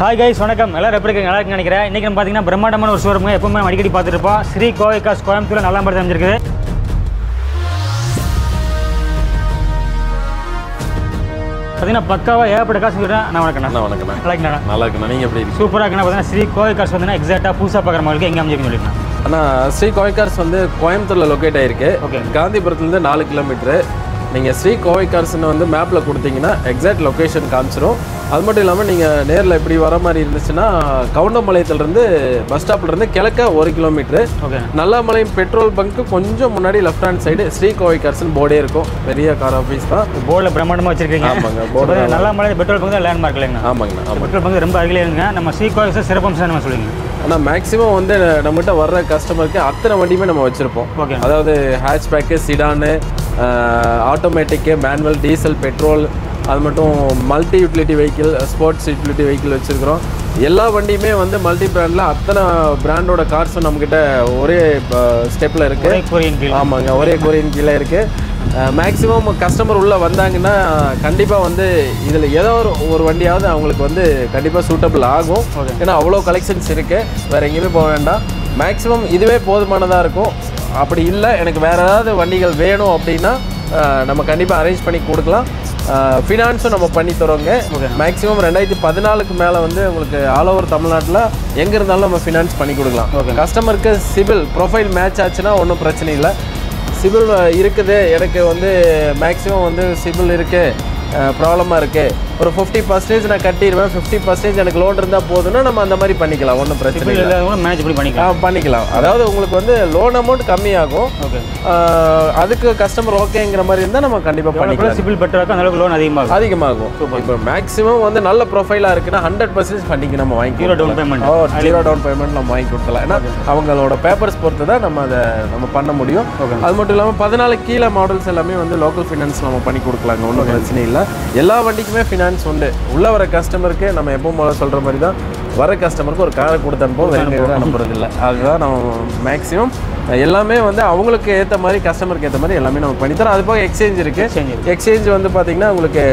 Hi guys வணக்கம் எல்லாரும் எப்படி இருக்கீங்க நல்லா இருக்குன்னு நினைக்கிறேன் இன்றைக்கி நம்ம பார்த்தீங்கன்னா பிரம்மாண்டமான ஒரு ஷோரூம் எப்பவுமே நம்ம அடிக்கடி பார்த்துட்டு இருப்போம் ஸ்ரீ கோவை காஸ் கோயம்புத்தூர் நல்லா படத்தை அமைஞ்சிருக்குது பார்த்தீங்கன்னா பக்காவாக ஏகப்பட்ட காசு சொல்கிறேன் நான் வணக்கம் அண்ணா வணக்கண்ணா நல்லா இருக்கேன் நல்லா இருக்குண்ணா நீங்கள் எப்படி இருக்கீங்க சூப்பராக இருக்குன்னா பார்த்தீங்கன்னா ஸ்ரீ கோவை காஸ் பார்த்தீங்கன்னா எக்ஸாக்டாக புதுசாக பார்க்குற மாதிரி எங்கே அமைஞ்சிருக்குன்னு சொல்லியிருந்தேன் அண்ணா ஸ்ரீ கோவைக்கார்ஸ் வந்து கோயம்புத்தூரில் லொக்கேட் ஆயிருக்கு Okay. காந்திபுரத்துலேருந்து நாலு கிலோமீட்டரு நீங்கள் ஸ்ரீ கோவைக்கார்ஸ்னு வந்து மேப்பில் கொடுத்தீங்கன்னா எக்ஸாக்ட் லொக்கேஷன் காமிச்சிரும் அது மட்டும் இல்லாமல் நீங்கள் நேரில் இப்படி வர மாதிரி இருந்துச்சுன்னா கவுண்டம்பாளையத்துலேருந்து பஸ் ஸ்டாப்லேருந்து கிழக்க ஒரு கிலோமீட்ரு ஓகே நல்லாமலையம் பெட்ரோல் பங்க்கு கொஞ்சம் முன்னாடி லெஃப்ட் ஹேண்ட் சைடு ஸ்ரீ கோவைக்கார்ஸ்னு போர்டே இருக்கும் பெரிய கார் ஆஃபீஸ் தான் போர்டில் பிரம்மாண்டமாக வச்சிருக்கீங்க ஆமாங்க, board இப்போ நல்லா மழை பெட்ரோல் பங்கு தான் லேண்ட்மார்க் இல்லைங்கண்ணா ஆமாங்கண்ணா ஆமாங்க பெட்ரோல் பங்கு ரொம்ப அருகிலே இருங்க நம்ம ஸ்ரீ கோவை சிறப்பம்சம் நம்ம சொல்லுங்க ஆனால் மேக்ஸிமம் வந்து நம்மகிட்ட வர்ற கஸ்டமருக்கு அத்தனை வண்டியுமே நம்ம வச்சுருப்போம் ஓகே அதாவது hatchback sedan automatic manual diesel petrol அது மட்டும் multi utility vehicle sports utility vehicle வச்சுருக்கிறோம் எல்லா வண்டியுமே வந்து மல்டி பிராண்டில் அத்தனை பிராண்டோட கார்ஸும் நம்மக்கிட்ட ஒரே ஸ்டெப்பில் இருக்குது ஒரே கொரியன் கீழ் ஆமாங்க ஒரே கொரியன் கீழே இருக்குது மேக்ஸிமம் கஸ்டமர் உள்ளே வந்தாங்கன்னா கண்டிப்பாக வந்து இதில் ஏதோ ஒரு ஒரு வண்டியாவது அவங்களுக்கு வந்து கண்டிப்பாக சூட்டபிள் ஆகும் Okay. ஏன்னா அவ்வளோ கலெக்ஷன்ஸ் இருக்குது வேறு எங்கேயுமே போக வேண்டாம் மேக்ஸிமம் இதுவே போதுமானதாக இருக்கும் அப்படி இல்லை எனக்கு வேறு ஏதாவது வண்டிகள் வேணும் அப்படின்னா அஹ், நம்ம கண்டிப்பாக அரேஞ்ச் பண்ணி கொடுக்கலாம் ஃபினான்ஸும் நம்ம பண்ணி தரோங்க மேக்ஸிமம் ரெண்டாயிரத்தி பதினாலுக்கு மேலே வந்து உங்களுக்கு ஆல் ஓவர் தமிழ்நாட்டில் எங்கே இருந்தாலும் நம்ம ஃபினான்ஸ் பண்ணி கொடுக்கலாம் கஸ்டமருக்கு சிபில் ப்ரொஃபைல் மேட்ச் ஆச்சுன்னா ஒன்றும் பிரச்சனை இல்லை சிபில் இருக்குது எனக்கு வந்து மேக்ஸிமம் வந்து சிபில் இருக்குது ப்ராப்ளமாக இருக்குது ஒரு ஃபிஃப்டி பர்சன்டேஜ் நான் கட்டிடுவேன் ஃபிஃப்டி பர்சன்டேஜ் எனக்கு லோன் இருந்தால் போதுன்னா நம்ம அந்த மாதிரி பண்ணிக்கலாம் ஒன்றும் பிரச்சனை சிபில் இல்லை இல்லாதவங்க மேனேஜ் பண்ணி பண்ணிக்கலாம் ஆ, பண்ணிக்கலாம் அதாவது உங்களுக்கு வந்து லோன் அமௌண்ட் கம்மியாகும் ஓகே ஆஹ், அதுக்கு கஸ்டமர் ஓகேங்கிற மாதிரி இருந்தால் நம்ம கண்டிப்பாக பண்ணிக்கலாம் சிபில் பெட்டராக இருக்கும் அந்த அளவுக்கு லோன் அதிகமாகும் அதிகமாகும் இப்போ மேக்ஸிமம் வந்து நல்ல ப்ரொஃபைலாக இருக்குன்னா ஹண்ட்ரட் பர்சன்டேஜ் பண்ணிக்கு நம்ம வாங்கி Zero down payment. ஓ ஜீரோ டவுன் பேமெண்ட் நம்ம வாங்கி கொடுத்தலாம் ஏன்னா அவங்களோட பேப்பர்ஸ் பொறுத்து தான் நம்ம அதை நம்ம பண்ண முடியும் அது மட்டும் இல்லாமல் பதினாலு கீழே மாடல்ஸ் எல்லாமே வந்து லோக்கல் ஃபினான்ஸ் நம்ம பண்ணி கொடுக்கலாங்க ஒன்றும் பிரச்சனை இல்லை எல்லா வண்டிக்குமே ஃபினான்ஸ் உண்டு உள்ள வர கஸ்டமருக்கு நம்ம எப்பவும் போல சொல்கிற மாதிரி தான் வர கஸ்டமருக்கு ஒரு காரை கொடுத்து அனுப்போம் வேறு எங்கேயும் அனுப்புறது இல்லை அதுதான் நம்ம மேக்ஸிமம் எல்லாமே வந்து அவங்களுக்கு ஏற்ற மாதிரி கஸ்டமருக்கு ஏற்ற மாதிரி எல்லாமே நம்ம பண்ணித்தரோம் அது போக எக்ஸ்சேஞ்ச் இருக்குது Exchange எக்ஸ்சேஞ்ச் வந்து பார்த்தீங்கன்னா உங்களுக்கு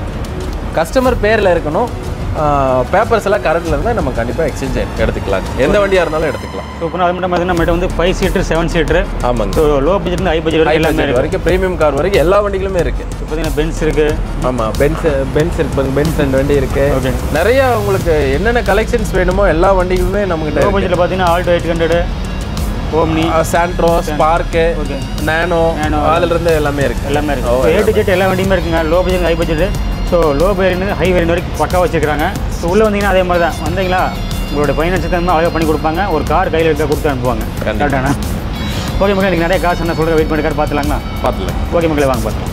கஸ்டமர் பேரில் இருக்கணும் பேப்பர்ஸ் எல்லாம் கரண்ட்ல இருந்தால் நம்ம கண்டிப்பாக எக்ஸ்சேஞ்ச் எடுத்துக்கலாம் எந்த வண்டியாக இருந்தாலும் எடுத்துக்கலாம் ஸோ இப்போ அது மட்டும் பார்த்தீங்கன்னா நம்மகிட்ட வந்து ஃபைவ் சீட்டர் செவன் சீட்டர் ஆமாங்க so low budget high budget high வரைக்கும் எல்லாமே பட்ஜெட் இருக்கு வரைக்கும் ப்ரீமியம் கார் வரைக்கும் எல்லா வண்டிகளுமே இருக்குது இப்போ பார்த்தீங்கன்னா பென்ஸ் இருக்கு ஆமாம் பென்ஸ் பென்ஸ் இருக்கு பென்ஸ் ரெண்டு வண்டி இருக்கு ஓகே நிறைய உங்களுக்கு என்னென்ன கலெக்ஷன்ஸ் வேணுமோ எல்லா வண்டிகளுமே லோ நம்மகிட்ட பட்ஜெட்டில் பார்த்தீங்கன்னா Alto eight hundred Omni Santro Spark okay Nano Nano. அதுல இருந்து எல்லாமே இருக்கு எல்லாமே இருக்கு ஏ டு ஜெட் எல்லா வண்டியுமே இருக்குங்க low budget high budget so low variant high variant வரைக்கும் பக்கா வச்சிருக்காங்க ஸோ உள்ளே வந்தீங்கன்னா அதே மாதிரி தான் வந்தீங்களா உங்களோட ஃபைனான்ஸ் தகுந்த அழகாக பண்ணி கொடுப்பாங்க ஒரு கார் கையில் இருக்க கொடுத்து அனுப்புவாங்க கண்டிப்பா. கரெக்டாண்ணா ஓகே மக்களே எனக்கு நிறைய காசு என்ன சொல்கிற வெயிட் பண்ணி கார் பார்த்துலாங்களா பார்த்துல ஓகே மக்களே வாங்க பார்த்துலாம்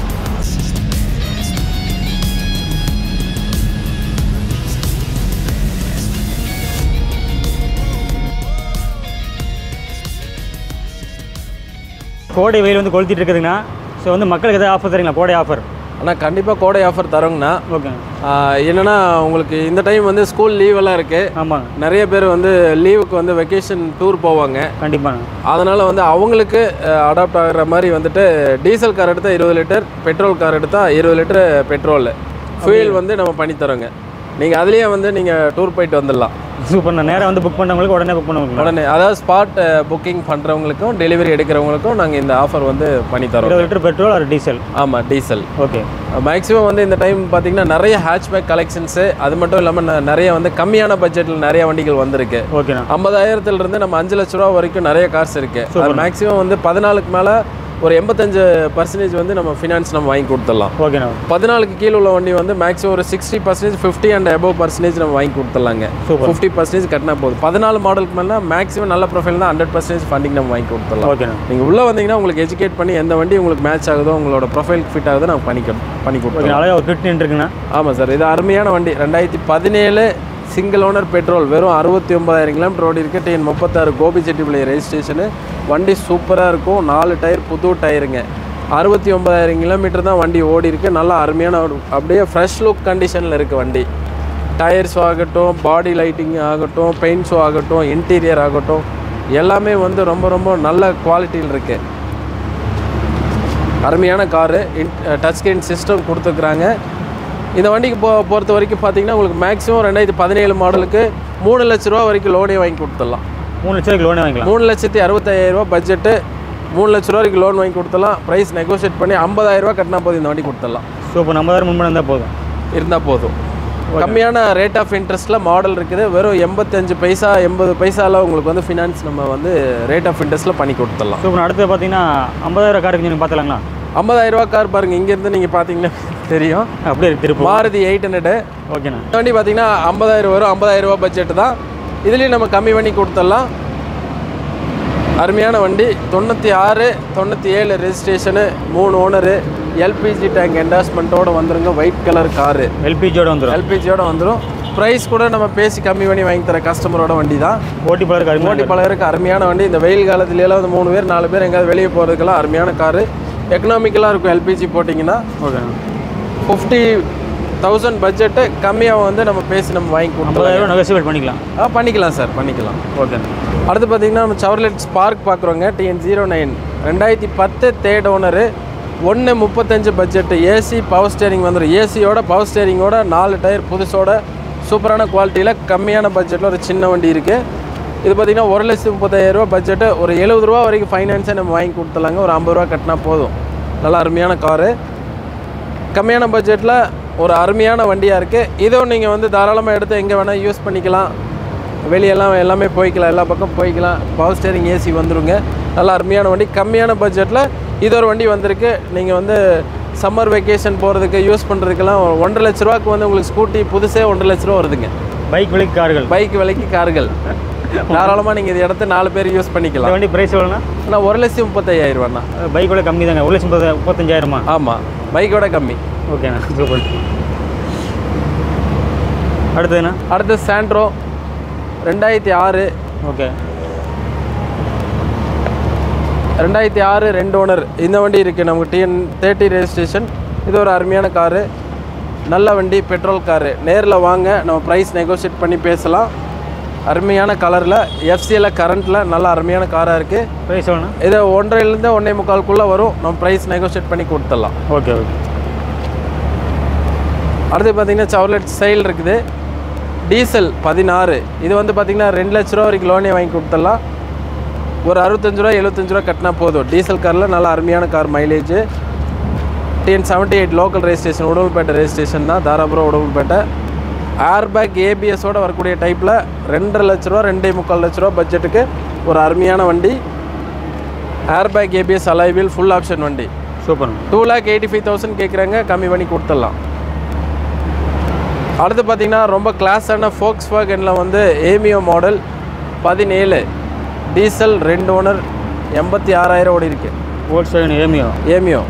கோடை வெயில் வந்து கொளுத்திட்டு இருக்குதுங்கண்ணா ஸோ வந்து மக்களுக்கு எதாவது ஆஃபர் தரீங்களா கோடை ஆஃபர் ஆனால் கண்டிப்பாக கோடை ஆஃபர் தரோங்கண்ணா ஓகே ஆஹ் என்னன்னா உங்களுக்கு இந்த டைம் வந்து ஸ்கூல் லீவெல்லாம் இருக்கு ஆமாங்க நிறைய பேர் வந்து லீவுக்கு வந்து வெக்கேஷன் டூர் போவாங்க கண்டிப்பாங்க அதனால் வந்து அவங்களுக்கு அடாப்ட் ஆகிற மாதிரி வந்துட்டு டீசல் கார் எடுத்தால் இருபது லிட்டர் பெட்ரோல் கார் எடுத்தால் இருபது லிட்டர் பெட்ரோல் ஃபியூல் வந்து நம்ம பண்ணி தரோங்க நீங்கள் அதுலேயே வந்து நீங்கள் டூர் போயிட்டு வந்துடலாம் சூப்பர் நான் நேராக வந்து புக் பண்ணவங்களுக்கு உடனே புக் பண்ணுவாங்களா உடனே அதாவது ஸ்பாட் புக்கிங் பண்ணுறவங்களுக்கும் டெலிவரி எடுக்கிறவங்களுக்கும் நாங்கள் இந்த ஆஃபர் வந்து பண்ணி தரோம் இருபது லிட்டர் பெட்ரோல் ஒரு டீசல் ஆமாம் டீசல் ஓகே மேக்ஸிமம் வந்து இந்த டைம் பார்த்தீங்கன்னா நிறைய ஹேட்ச்பேக் கலெக்ஷன்ஸு அது மட்டும் இல்லாமல் நிறைய வந்து கம்மியான பட்ஜெட்டில் நிறைய வண்டிகள் வந்திருக்கு ஓகேண்ணா ஐம்பதாயிரத்துல இருந்து நம்ம அஞ்சு லட்ச ரூபா வரைக்கும் நிறைய கார்ஸ் இருக்கு அது மேக்ஸிமம் வந்து பதினாலுக்கு மேலே ஒரு எண்பத்தஞ்சு பர்சன்டேஜ் வந்து நம்ம ஃபினான்ஸ் நம்ம வாங்கி கொடுத்துடலாம் ஓகேண்ணா பதினாலுக்கு கீழே உள்ள வண்டி வந்து மேக்ஸிமம் ஒரு sixty percentage fifty and above percentage நம்ம வாங்கி கொடுத்துடலாங்க Super. ஃபிஃப்டி பர்சன்டேஜ் கட்டினா போதும் பதினாலு மாடலுக்கு மேலே மேக்ஸிமம் நல்ல ப்ரொஃபைல் தான் ஹண்ட்ரட் பர்சன்டேஜ் ஃபண்டிங் நம்ம வாங்கி கொடுத்துடலாம் ஓகேண்ணா நீங்கள் உள்ளே வந்தீங்கன்னா உங்களுக்கு எஜுகேட் பண்ணி எந்த வண்டி உங்களுக்கு மேட்ச் ஆகுதோ உங்களோட ப்ரொஃபைல் ஃபிட் ஆகுதோ நான் பண்ணி கொடு- பண்ணி கொடுத்துருவோம் ஓகே அழகாக ஒரு ஃபிஃப்டின் இருக்குண்ணா ஆமாம் சார் இது அருமையான வண்டி ரெண்டாயிரத்தி பதினேழு சிங்கிள் ஓனர் பெட்ரோல் வெறும் அறுபத்தி ஒன்பதாயிரம் கிலோமீட்டர் ஓடி இருக்கு டிஎன் முப்பத்தாறு கோபி செட்டிப்பிள்ளை ரெஜிஸ்ட்ரேஷனு வண்டி சூப்பராக இருக்கும் நாலு டயர் புது டயருங்க அறுபத்தி ஒன்பதாயிரம் கிலோமீட்டர் தான் வண்டி ஓடி இருக்கு நல்லா அருமையான ஒரு- அப்படியே ஃப்ரெஷ் லுக் கண்டிஷனில் இருக்குது வண்டி டயர்ஸ் ஆகட்டும் பாடி லைட்டிங் ஆகட்டும் பெயிண்ட்ஸோ ஆகட்டும் இன்டீரியர் ஆகட்டும் எல்லாமே வந்து ரொம்ப ரொம்ப நல்ல குவாலிட்டியில் இருக்குது அருமையான காரு டச் ஸ்க்ரீன் சிஸ்டம் கொடுத்துருக்குறாங்க இந்த வண்டிக்கு போ பொறுத்த வரைக்கும் பார்த்தீங்கன்னா உங்களுக்கு மேக்ஸிமம் ரெண்டாயிரத்தி பதினேழு மாடலுக்கு மூணு லட்ச ரூபா வரைக்கும் லோனே வாங்கி கொடுத்துடலாம் மூணு லட்சம் லோனே வாங்கிக்கலாம் மூணு லட்சத்தி அறுபத்தாயிரரூபா பட்ஜெட்டு மூணு லட்ச ரூபா வரைக்கும் லோன் வாங்கி கொடுத்துடலாம் ப்ரைஸ் நெகோஷியேட் பண்ணி 50000 ரூபா கட்டினா போதும் இந்த வண்டி கொடுத்துடலாம் ஸோ இப்போ ஐம்பதாயிரம் முன்பணம் இருந்தால் போதும் இருந்தால் போதும் கம்மியான ரேட் ஆஃப் இன்ட்ரெஸ்ட்டில் மாடல் இருக்குது வெறும் எண்பத்தஞ்சு பைசா எண்பது பைசாவில் உங்களுக்கு வந்து ஃபினான்ஸ் நம்ம வந்து ரேட் ஆஃப் இன்ட்ரெஸ்ட்டில் பண்ணி கொடுத்துடலாம் ஸோ இப்போ அடுத்து பார்த்தீங்கன்னா ஐம்பதாயிரம் காருக்கு நீங்கள் பார்த்துலாங்களா 50000 ரூபா கார் பாருங்க இங்கேருந்து நீங்கள் பார்த்தீங்கன்னா தெரியும் அப்படியே திருப்பி மாருதி எயிட் ஹண்ட்ரடு ஓகேண்ணா இந்த வண்டி பார்த்தீங்கன்னா 50000 வரும் 50000 ரூபா பட்ஜெட் தான் இதுலேயும் நம்ம கம்மி பண்ணி கொடுத்துடலாம் அருமையான வண்டி தொண்ணூற்றி ஆறு தொண்ணூற்றி ஏழு ரெஜிஸ்ட்ரேஷனு மூணு ஓனரு எல்பிஜி டேங்க் என்டாஸ்மெண்ட்டோட வந்துருங்க ஒயிட் கலர் காரு எல்பிஜியோட வந்துடும் எல்பிஜியோட வந்துடும் ப்ரைஸ் கூட நம்ம பேசி கம்மி பண்ணி வாங்கி தர கஸ்டமரோட வண்டி தான் ஓட்டி பலருக்கு அருமையாக ஓட்டி பழகருக்கு அருமையான வண்டி இந்த வெயில் காலத்துலலாம் வந்து மூணு பேர் நாலு பேர் எங்கேயாவது வெளியே போகிறதுக்கெல்லாம் அருமையான காரு எக்கனாமிக்கலாக இருக்கும் எல்பிஜி போட்டிங்கன்னா ஓகேண்ணா ஃபிஃப்டி தௌசண்ட் பட்ஜெட்டு கம்மியாக வந்து நம்ம பேசி நம்ம வாங்கி கொடுத்துருவோம் ஐம்பதாயிரம் நெகோசியேட் பண்ணிக்கலாம் ஆ பண்ணிக்கலாம் சார் பண்ணிக்கலாம் ஓகேண்ணா அடுத்து பார்த்தீங்கன்னா நம்ம சவர்லெட் ஸ்பார்க் பார்க்குறோங்க டிஎன் ஜீரோ நைன் ரெண்டாயிரத்தி பத்து தேர்ட் ஓனரு ஒன்று முப்பத்தஞ்சு பட்ஜெட்டு ஏசி பவர் ஸ்டேரிங் வந்துடும் ஏசியோட பவர் ஸ்டேரிங்கோட நாலு டயர் புதுசோட சூப்பரான குவாலிட்டியில் கம்மியான பட்ஜெட்டில் ஒரு சின்ன வண்டி இருக்குது இது பார்த்தீங்கன்னா ஒரு லட்சத்து முப்பத்தாயிரரூபா பட்ஜெட்டு ஒரு எழுபது ரூபா வரைக்கும் ஃபைனான்ஸே நம்ம வாங்கி கொடுத்துலாங்க ஒரு ஐம்பது ரூபா கட்டினா போதும் நல்லா அருமையான காரு கம்மியான பட்ஜெட்டில் ஒரு அருமையான வண்டியாக இருக்குது இதுவும் நீங்கள் வந்து தாராளமாக எடுத்து எங்கே வேணால் யூஸ் பண்ணிக்கலாம் வெளியெல்லாம் எல்லாமே போய்க்கலாம் எல்லா பக்கம் போய்க்கலாம் பவர் ஸ்டேரிங் ஏசி வந்துருங்க நல்லா அருமையான வண்டி கம்மியான பட்ஜெட்டில் இது ஒரு வண்டி வந்திருக்கு நீங்கள் வந்து சம்மர் வெக்கேஷன் போகிறதுக்கு யூஸ் பண்ணுறதுக்கெல்லாம் ஒன்றரை லட்ச ரூபாய்க்கு வந்து உங்களுக்கு ஸ்கூட்டி புதுசே ஒன்றரை லட்ச ரூபா வருதுங்க பைக் விலைக்கு கார்கள் பைக் விலைக்கு கார்கள் தாராளமாக நீங்கள் இதை எடுத்து நாலு பேர் யூஸ் இந்த பண்ணிக்கலாம் வண்டி ப்ரைஸ் எவ்வளோண்ணா ஆனால் ஒரு லட்சம் முப்பத்தையாயிரம் ரூபாண்ணா பைக் விலை கம்மி தாங்க ஒரு லட்சம் முப்பது முப்பத்தஞ்சாயிரமா ஆமாம் பைக்கோட கம்மி ஓகேண்ணா சூப்பர் அடுத்ததுண்ணா அடுத்து சாண்ட்ரோ ரெண்டாயிரத்தி ஆறு ஓகே ரெண்டாயிரத்தி ஆறு ரெண்டு ஓனர் இந்த வண்டி இருக்குது நமக்கு டிஎன் தேர்ட்டி ரெஜிஸ்ட்ரேஷன் இது ஒரு அருமையான காரு நல்ல வண்டி பெட்ரோல் காரு நேரில் வாங்க நம்ம ப்ரைஸ் நெகோஷியேட் பண்ணி பேசலாம் அருமையான கலரில் எஃப்சியில் கரண்ட்டில் நல்ல அருமையான காராக இருக்குது ப்ரைஸ் எவ்வளோண்ணா இது ஒன்றரைலேருந்து ஒன்றே முக்கால்குள்ளே வரும் நம்ம ப்ரைஸ் நெகோஷியேட் பண்ணி கொடுத்துடலாம் ஓகே ஓகே அடுத்து பார்த்தீங்கன்னா சவர்லெட் ஸ்டைல் இருக்குது டீசல் பதினாறு இது வந்து பார்த்தீங்கன்னா ரெண்டு லட்ச ரூபா வரைக்கும் லோனே வாங்கி கொடுத்துடலாம் ஒரு அறுபத்தஞ்சு ரூபா எழுபத்தஞ்சு ரூபா கட்டினா போதும் டீசல் காரில் நல்ல அருமையான car mileage TN seventy eight local registration Udumalpet registration தான் தாராபுரம் உடம்புப்பேட்டை ஏர்பேக் ஏபிஎஸோட வரக்கூடிய டைப்பில் ரெண்டரை லட்ச ரூபா ரெண்டே முக்கால் லட்ச ரூபா பட்ஜெட்டுக்கு ஒரு அருமையான வண்டி ஏர்பேக் ஏபிஎஸ் அலைவில் ஃபுல் ஆப்ஷன் வண்டி சூப்பர்ண்ணா two lakh eighty five thousand கேட்குறாங்க கம்மி பண்ணி கொடுத்துடலாம் அடுத்து பார்த்தீங்கன்னா ரொம்ப கிளாஸான ஃபோக்ஸ் வேகனில் வந்து ஏமியோ மாடல் பதினேழு டீசல் ரெண்டு ஓனர் எண்பத்தி ஆறாயிரம் ஓடி இருக்கு Volkswagen Ameo Ameo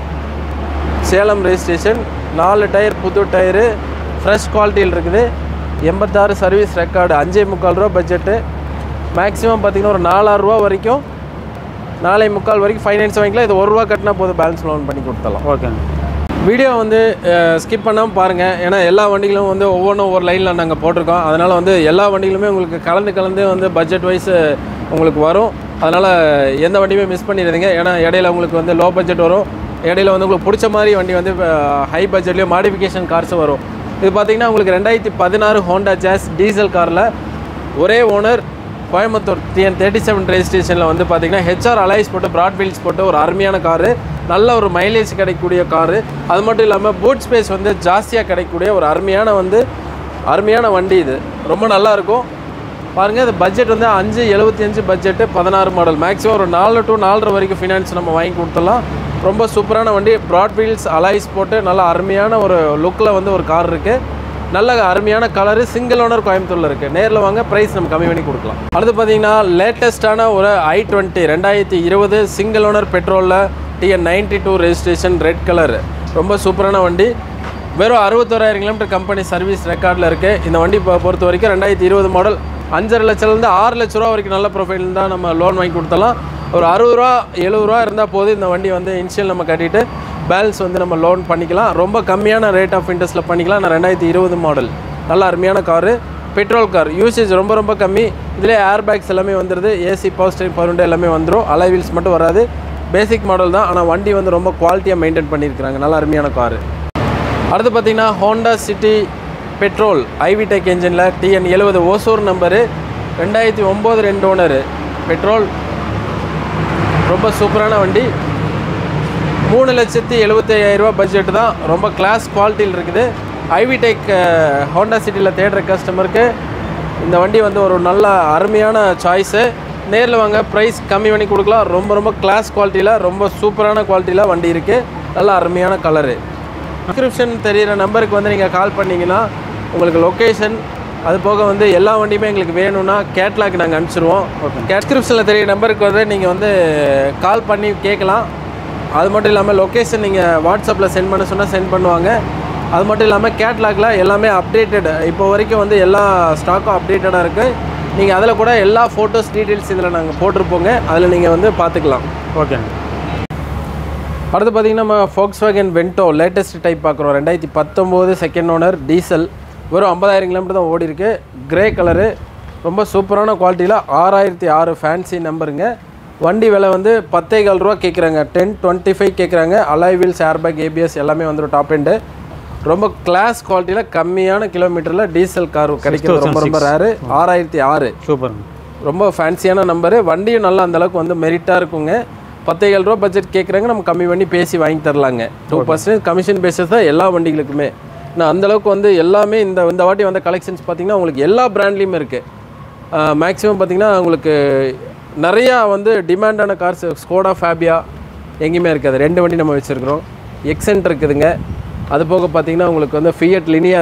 Salem registration நாலு டயர் புது டயரு ஃப்ரெஷ் குவாலிட்டியில் இருக்குது எண்பத்தாறு சர்வீஸ் ரெக்கார்டு அஞ்சே முக்கால் ரூபா பட்ஜெட்டு மேக்ஸிமம் பார்த்தீங்கன்னா ஒரு நாலாயிரம் ரூபா வரைக்கும் நாலே முக்கால் வரைக்கும் ஃபைனான்ஸ் வாங்கிக்கலாம் இது ஒரு ரூபா கட்டினா போதும் பேலன்ஸ் லோன் பண்ணி கொடுத்தலாம் ஓகேண்ணா வீடியோ வந்து ஸ்கிப் பண்ணாமல் பாருங்கள் ஏன்னா எல்லா வண்டிகளும் வந்து ஒவ்வொன்றும் ஒவ்வொரு லைனில் நாங்கள் போட்டிருக்கோம் அதனால் வந்து எல்லா வண்டிகளுமே உங்களுக்கு கலந்து கலந்து வந்து பட்ஜெட் வைஸ் உங்களுக்கு வரும் அதனால் எந்த வண்டியுமே மிஸ் பண்ணிடுறீங்க ஏன்னா இடையில உங்களுக்கு வந்து லோ பட்ஜெட் வரும் இடையில வந்து உங்களுக்கு பிடிச்ச மாதிரி வண்டி வந்து ஹை பட்ஜெட்லேயும் மாடிஃபிகேஷன் கார்ஸும் வரும் இது பார்த்தீங்கன்னா உங்களுக்கு ரெண்டாயிரத்தி பதினாறு ஹோண்டா ஜாஸ் டீசல் காரில் ஒரே owner Coimbatore TN thirty seven ரெஜிஸ்ட்ரேஷனில் வந்து பார்த்தீங்கன்னா ஹெச்ஆர் அலைஸ் போட்டு ப்ராட் வீல்ஸ் போட்டு ஒரு அருமையான காரு நல்ல ஒரு மைலேஜ் கிடைக்கக்கூடிய காரு அது மட்டும் இல்லாமல் பூட் ஸ்பேஸ் வந்து ஜாஸ்தியாக கிடைக்கக்கூடிய ஒரு அருமையான வந்து அருமையான வண்டி இது ரொம்ப நல்லா இருக்கும் பாருங்கள் இது பட்ஜெட் வந்து அஞ்சு எழுபத்தி அஞ்சு பட்ஜெட்டு பதினாறு மாடல் மேக்ஸிமம் ஒரு நாலு டு நாலரை வரைக்கும் ஃபினான்ஸ் நம்ம வாங்கி கொடுத்துடலாம் ரொம்ப சூப்பரான வண்டி ப்ராட் வீல்ஸ் அலைஸ் போட்டு நல்ல அருமையான ஒரு லுக்கில் வந்து ஒரு கார் இருக்குது நல்ல அருமையான கலரு சிங்கிள் ஓனர் கோயம்புத்தூரில் இருக்குது நேரில் வாங்க ப்ரைஸ் நம்ம கம்மி பண்ணி கொடுக்கலாம் அடுத்து பார்த்தீங்கன்னா லேட்டஸ்ட்டான ஒரு ஐ டுவெண்ட்டி ரெண்டாயிரத்தி இருபது சிங்கிள் ஓனர் பெட்ரோலில் TN ninety two registration red colour ரொம்ப சூப்பரான வண்டி வெறும் அறுபத்தோராயிரம் கிலோமீட்டர் கம்பெனி சர்வீஸ் ரெக்கார்டில் இருக்குது இந்த வண்டி பொ- பொறுத்த வரைக்கும் ரெண்டாயிரத்தி இருபது மாடல் அஞ்சரை லட்சத்துலேருந்து ஆறு லட்ச ரூபா வரைக்கும் நல்ல ப்ரொஃபைல் தான் நம்ம லோன் வாங்கி கொடுத்தலாம் ஒரு அறுபது ரூபா எழுபது ரூபா இருந்தால் போதும் இந்த வண்டி வந்து இனிஷியல் நம்ம கட்டிட்டு பேலன்ஸ் வந்து நம்ம லோன் பண்ணிக்கலாம் ரொம்ப கம்மியான ரேட் ஆஃப் இன்ட்ரெஸ்ட்டில் பண்ணிக்கலாம் நான் ரெண்டாயிரத்தி இருபது மாடல் நல்ல அருமையான காரு பெட்ரோல் கார் யூசேஜ் ரொம்ப ரொம்ப கம்மி இதிலே ஏர் பேக்ஸ் எல்லாமே வந்துடுது ஏசி பவர் ஸ்டேரிங் பவர் எல்லாமே வந்துடும் அலை வீல்ஸ் மட்டும் வராது பேசிக் மாடல் தான் ஆனால் வண்டி வந்து ரொம்ப குவாலிட்டியாக மெயின்டைன் பண்ணியிருக்கிறாங்க நல்ல அருமையான காரு அடுத்து பார்த்தீங்கன்னா ஹோண்டா சிட்டி பெட்ரோல் ஐவிடெக் என்ஜினில் டிஎன் எழுபது ஓசூர் நம்பரு ரெண்டாயிரத்தி ஒம்பது ரெண்டு ஓனரு பெட்ரோல் ரொம்ப சூப்பரான வண்டி மூணு லட்சத்தி எழுபத்தி ரூபா பட்ஜெட் தான் ரொம்ப கிளாஸ் குவாலிட்டியில் இருக்குது ஐவிடெக் ஹோண்டா சிட்டியில் தேடுற கஸ்டமருக்கு இந்த வண்டி வந்து ஒரு நல்ல அருமையான சாய்ஸு நேரில் வாங்க ப்ரைஸ் கம்மி பண்ணி கொடுக்கலாம் ரொம்ப ரொம்ப கிளாஸ் குவாலிட்டியில் ரொம்ப சூப்பரான குவாலிட்டியில் வண்டி இருக்குது நல்ல அருமையான கலரு டிஸ்கிரிப்ஷன் தெரியிற நம்பருக்கு வந்து நீங்கள் கால் பண்ணிங்கன்னா உங்களுக்கு லொக்கேஷன் அது போக வந்து எல்லா வண்டியுமே எங்களுக்கு வேணும்னா கேட்லாக் நாங்கள் அனுப்பிச்சிருவோம் டிஸ்கிரிப்ஷனில் தெரியிற நம்பருக்கு வந்து நீங்கள் வந்து கால் பண்ணி கேட்கலாம் அது மட்டும் இல்லாமல் லொக்கேஷன் நீங்கள் வாட்ஸ்அப்பில் சென்ட் பண்ண சொன்னால் சென்ட் பண்ணுவாங்க அது மட்டும் இல்லாமல் கேட்லாகில் எல்லாமே அப்டேட்டட் இப்போ வரைக்கும் வந்து எல்லா ஸ்டாக்கும் அப்டேட்டடாக இருக்குது நீங்கள் அதில் கூட எல்லா ஃபோட்டோஸ் டீட்டெயில்ஸ் இதில் நாங்கள் போட்டிருப்போங்க அதில் நீங்கள் வந்து பார்த்துக்கலாம் ஓகேங்க அடுத்து பார்த்தீங்கன்னா நம்ம Volkswagen Vento latest type பார்க்குறோம் ரெண்டாயிரத்தி பத்தொம்போது செகண்ட் ஓனர் டீசல் வெறும் ஐம்பதாயிரம் கிலோமீட்டர் தான் ஓடி இருக்கு கிரே கலரு ரொம்ப சூப்பரான குவாலிட்டியில் ஆறாயிரத்தி ஆறு ஃபேன்சி நம்பருங்க வண்டி விலை வந்து பத்தே கால் ரூபா கேட்குறாங்க டென் டுவெண்ட்டி ஃபைவ் கேட்குறாங்க அலாய் வீல்ஸ் ஏர்பேக் ஏபிஎஸ் எல்லாமே வந்துடும் டாப் எண்டு ரொம்ப கிளாஸ் குவாலிட்டியில் கம்மியான கிலோமீட்டரில் டீசல் கார் கிடைக்கிறது ரொம்ப ரொம்ப ரேரு ஆறாயிரத்தி ஆறு சூப்பருங்க ரொம்ப ஃபேன்சியான நம்பரு வண்டியும் நல்லா அந்த அளவுக்கு வந்து மெரிட்டாக இருக்குங்க பத்தேழு ரூபா பட்ஜெட் கேட்குறாங்க நம்ம கம்மி பண்ணி பேசி வாங்கி தரலாங்க டூ பர்சன்ட் கமிஷன் பேஸஸ் தான் எல்லா வண்டிகளுக்குமே நான் அந்த அளவுக்கு வந்து எல்லாமே இந்த இந்த வாட்டி வந்த கலெக்ஷன்ஸ் பார்த்தீங்கன்னா உங்களுக்கு எல்லா பிராண்ட்லேயுமே இருக்குது மேக்ஸிமம் பார்த்தீங்கன்னா உங்களுக்கு நிறையா வந்து டிமாண்டான கார்ஸ் ஸ்கோடா ஃபேபியா எங்கேயுமே இருக்காது ரெண்டு வண்டி நம்ம வச்சுருக்கிறோம் எக்ஸென்ட் இருக்குதுங்க அது போக பார்த்தீங்கன்னா உங்களுக்கு வந்து ஃபியட் லினியா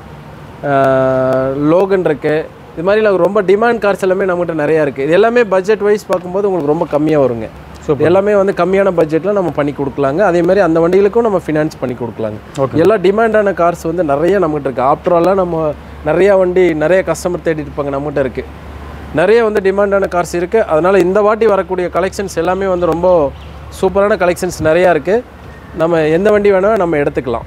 இருக்குது லோகன் இருக்குது இது மாதிரி நான் ரொம்ப டிமாண்ட் கார்ஸ் எல்லாமே நம்மகிட்ட நிறையா இருக்குது இது எல்லாமே பட்ஜெட் வைஸ் பார்க்கும்போது உங்களுக்கு ரொம்ப கம்மியாக வருங்க இது எல்லாமே வந்து கம்மியான பட்ஜெட்டில் நம்ம பண்ணி கொடுக்கலாங்க அதே மாதிரி அந்த வண்டிகளுக்கும் நம்ம ஃபினான்ஸ் பண்ணி கொடுக்கலாங்க எல்லா டிமாண்டான கார்ஸ் வந்து நிறைய நம்மகிட்ட இருக்குது ஆஃப்டர் ஆலாக நம்ம நிறையா வண்டி நிறைய கஸ்டமர் தேடிட்டு இருப்பாங்க நம்மகிட்ட இருக்குது நிறைய வந்து டிமாண்டான கார்ஸ் இருக்குது அதனால் இந்த வாட்டி வரக்கூடிய கலெக்ஷன்ஸ் எல்லாமே வந்து ரொம்ப சூப்பரான கலெக்ஷன்ஸ் நிறையா இருக்குது நம்ம எந்த வண்டி வேணால் நம்ம எடுத்துக்கலாம்